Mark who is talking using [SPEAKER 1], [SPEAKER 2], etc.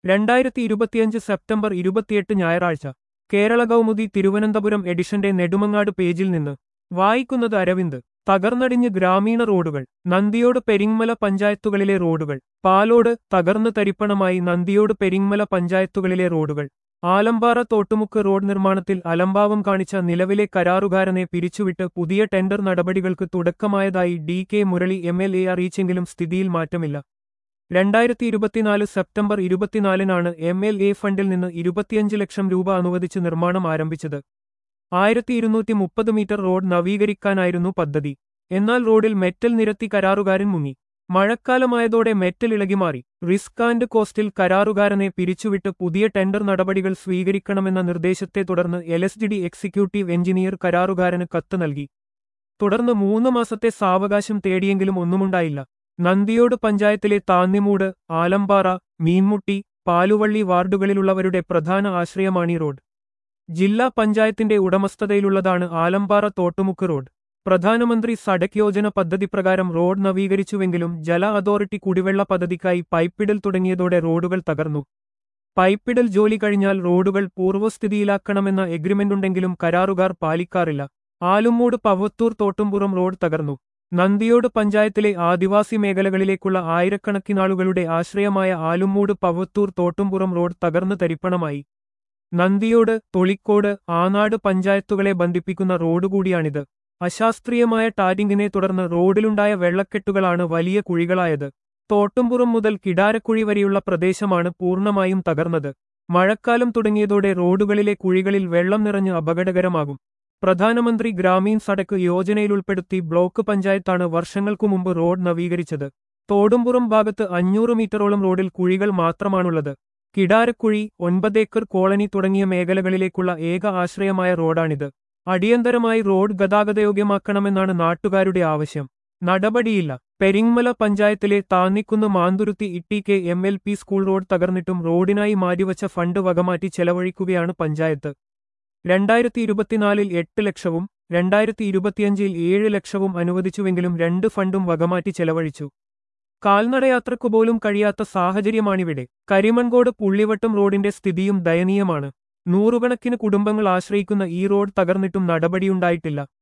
[SPEAKER 1] രണ്ടായിരത്തി ഇരുപത്തിയഞ്ച് സെപ്റ്റംബർ ഇരുപത്തിയെട്ട് ഞായറാഴ്ച കേരള കൗമുദി തിരുവനന്തപുരം എഡിഷന്റെ നെടുമങ്ങാട് പേജിൽ നിന്ന് വായിക്കുന്നത് അരവിന്ദ് തകർന്നടിഞ്ഞ് ഗ്രാമീണ റോഡുകൾ നന്ദിയോട് പെരിങ്മല പഞ്ചായത്തുകളിലെ റോഡുകൾ പാലോട് തകർന്ന് തരിപ്പണമായി നന്ദിയോട് പെരിങ്മല പഞ്ചായത്തുകളിലെ റോഡുകൾ ആലമ്പാറ തോട്ടുമുക്ക് റോഡ് നിർമ്മാണത്തിൽ അലംഭാവം കാണിച്ച നിലവിലെ കരാറുകാരനെ പിരിച്ചുവിട്ട് പുതിയ ടെൻഡർ നടപടികൾക്ക് തുടക്കമായതായി D K Murali M L A അറിയിച്ചെങ്കിലും സ്ഥിതിയിൽ മാറ്റമില്ല രണ്ടായിരത്തി ഇരുപത്തിനാല് സെപ്റ്റംബർ ഇരുപത്തിനാലിനാണ് എം എൽ എ ഫണ്ടിൽ നിന്ന് ഇരുപത്തിയഞ്ച് ലക്ഷം രൂപ അനുവദിച്ച് നിർമ്മാണം ആരംഭിച്ചത് ആയിരത്തി ഇരുന്നൂറ്റി മുപ്പത് മീറ്റർ റോഡ് നവീകരിക്കാനായിരുന്നു പദ്ധതി എന്നാൽ റോഡിൽ മെറ്റൽ നിരത്തി കരാറുകാരൻ മുങ്ങി മഴക്കാലമായതോടെ മെറ്റൽ ഇളകിമാറി റിസ്ക് ആൻഡ് കോസ്റ്റിൽ കരാറുകാരനെ പിരിച്ചുവിട്ട് പുതിയ ടെൻഡർ നടപടികൾ സ്വീകരിക്കണമെന്ന നിർദ്ദേശത്തെ തുടർന്ന് L S D D executive engineer കരാറുകാരന് കത്ത് നൽകി തുടർന്ന് മൂന്ന് മാസത്തെ സാവകാശം തേടിയെങ്കിലും ഒന്നുമുണ്ടായില്ല നന്ദിയോട് പഞ്ചായത്തിലെ താന്നിമൂട് ആലമ്പാറ മീൻമുട്ടി പാലുവള്ളി വാർഡുകളിലുള്ളവരുടെ പ്രധാന ആശ്രയമാണീ റോഡ് ജില്ലാ പഞ്ചായത്തിന്റെ ഉടമസ്ഥതയിലുള്ളതാണ് ആലമ്പാറ തോട്ടുമുക്ക് റോഡ് പ്രധാനമന്ത്രി സഡക് യോജന പദ്ധതി പ്രകാരം റോഡ് നവീകരിച്ചുവെങ്കിലും ജല അതോറിറ്റി കുടിവെള്ള പദ്ധതിക്കായി പൈപ്പിടൽ തുടങ്ങിയതോടെ റോഡുകൾ തകർന്നു പൈപ്പിടൽ ജോലി കഴിഞ്ഞാൽ റോഡുകൾ പൂർവ്വസ്ഥിതിയിലാക്കണമെന്ന എഗ്രിമെന്റുണ്ടെങ്കിലും കരാറുകാർ പാലിക്കാറില്ല ആലുമ്മൂട് പവത്തൂർ തോട്ടുംപുറം റോഡ് തകർന്നു നന്ദിയോട് പഞ്ചായത്തിലെ ആദിവാസി മേഖലകളിലേക്കുള്ള ആയിരക്കണക്കിനാളുകളുടെ ആശ്രയമായ ആലുമ്മൂട് പവത്തൂർ തോട്ടുംപുറം റോഡ് തകർന്ന് തരിപ്പണമായി നന്ദിയോട് തൊളിക്കോട് ആനാട് പഞ്ചായത്തുകളെ ബന്ധിപ്പിക്കുന്ന റോഡ് കൂടിയാണിത് അശാസ്ത്രീയമായ ടാരിങ്ങിനെ തുടർന്ന് റോഡിലുണ്ടായ വെള്ളക്കെട്ടുകളാണ് വലിയ കുഴികളായത് തോട്ടുംപുറം മുതൽ കിടാരക്കുഴി വരെയുള്ള പ്രദേശമാണ് പൂർണ്ണമായും തകർന്നത് മഴക്കാലം തുടങ്ങിയതോടെ റോഡുകളിലെ കുഴികളിൽ വെള്ളം നിറഞ്ഞ് അപകടകരമാകും പ്രധാനമന്ത്രി ഗ്രാമീൺ സടക്ക് യോജനയിലുൾപ്പെടുത്തി ബ്ലോക്ക് പഞ്ചായത്താണ് വർഷങ്ങൾക്കു മുമ്പ് റോഡ് നവീകരിച്ചത് തോടുംപുറം ഭാഗത്ത് അഞ്ഞൂറ് മീറ്ററോളം റോഡിൽ കുഴികൾ മാത്രമാണുള്ളത് കിടാരക്കുഴി ഒൻപതേക്കർ കോളനി തുടങ്ങിയ മേഖലകളിലേക്കുള്ള ഏക ആശ്രയമായ റോഡാണിത് അടിയന്തരമായി റോഡ് ഗതാഗതയോഗ്യമാക്കണമെന്നാണ് നാട്ടുകാരുടെ ആവശ്യം നടപടിയില്ല പെരിങ്മല പഞ്ചായത്തിലെ Thannikunnu Manthuruthi Itti K M L P school road തകർന്നിട്ടും റോഡിനായി മാറ്റിവച്ച ഫണ്ട് വകമാറ്റി ചെലവഴിക്കുകയാണ് പഞ്ചായത്ത് രണ്ടായിരത്തി ഇരുപത്തിനാലിൽ എട്ട് ലക്ഷവും രണ്ടായിരത്തി ഇരുപത്തിയഞ്ചിൽ ഏഴ് ലക്ഷവും അനുവദിച്ചുവെങ്കിലും രണ്ട് ഫണ്ടും വകമാറ്റി ചെലവഴിച്ചു കാൽനടയാത്രക്കു പോലും കഴിയാത്ത സാഹചര്യമാണിവിടെ കരിമൺകോട് പുള്ളിവട്ടം റോഡിന്റെ സ്ഥിതിയും ദയനീയമാണ് നൂറുകണക്കിന് കുടുംബങ്ങൾ ആശ്രയിക്കുന്ന ഈ റോഡ് തകർന്നിട്ടും നടപടിയുണ്ടായിട്ടില്ല